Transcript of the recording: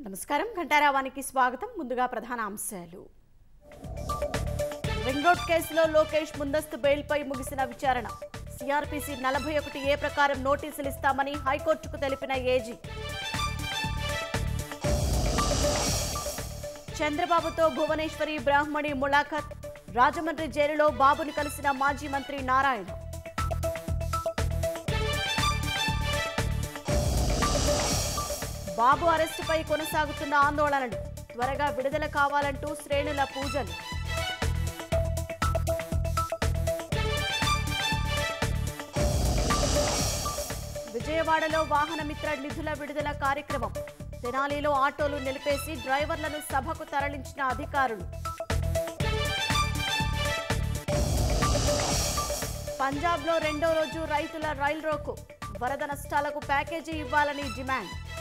నమస్కారం ఘంటారావానికి స్వాగతం ముందుగా ప్రధాన అంశాలు రింగ్ రోడ్ కేసులో లోకేష్ ముందస్తు బెయిల్పై ముగిసిన విచారణ సిఆర్పిసి నలభై ఒకటి ఏ ప్రకారం నోటీసులు ఇస్తామని హైకోర్టుకు తెలిపిన ఏజీ చంద్రబాబుతో భువనేశ్వరి బ్రాహ్మణి ములాఖత్ రాజమండ్రి జైలులో బాబుని కలిసిన మాజీ మంత్రి నారాయణ బాబు అరెస్టుపై కొనసాగుతున్న ఆందోళనలు త్వరగా విడుదల కావాలంటూ శ్రేణుల పూజలు విజయవాడలో వాహనమిత్ర నిధుల విడుదల కార్యక్రమం తెనాలిలో ఆటోలు నిలిపేసి డ్రైవర్లను సభకు తరలించిన అధికారులు పంజాబ్లో రెండో రోజు రైతుల రైలు రోకు వరద నష్టాలకు ప్యాకేజీ ఇవ్వాలని డిమాండ్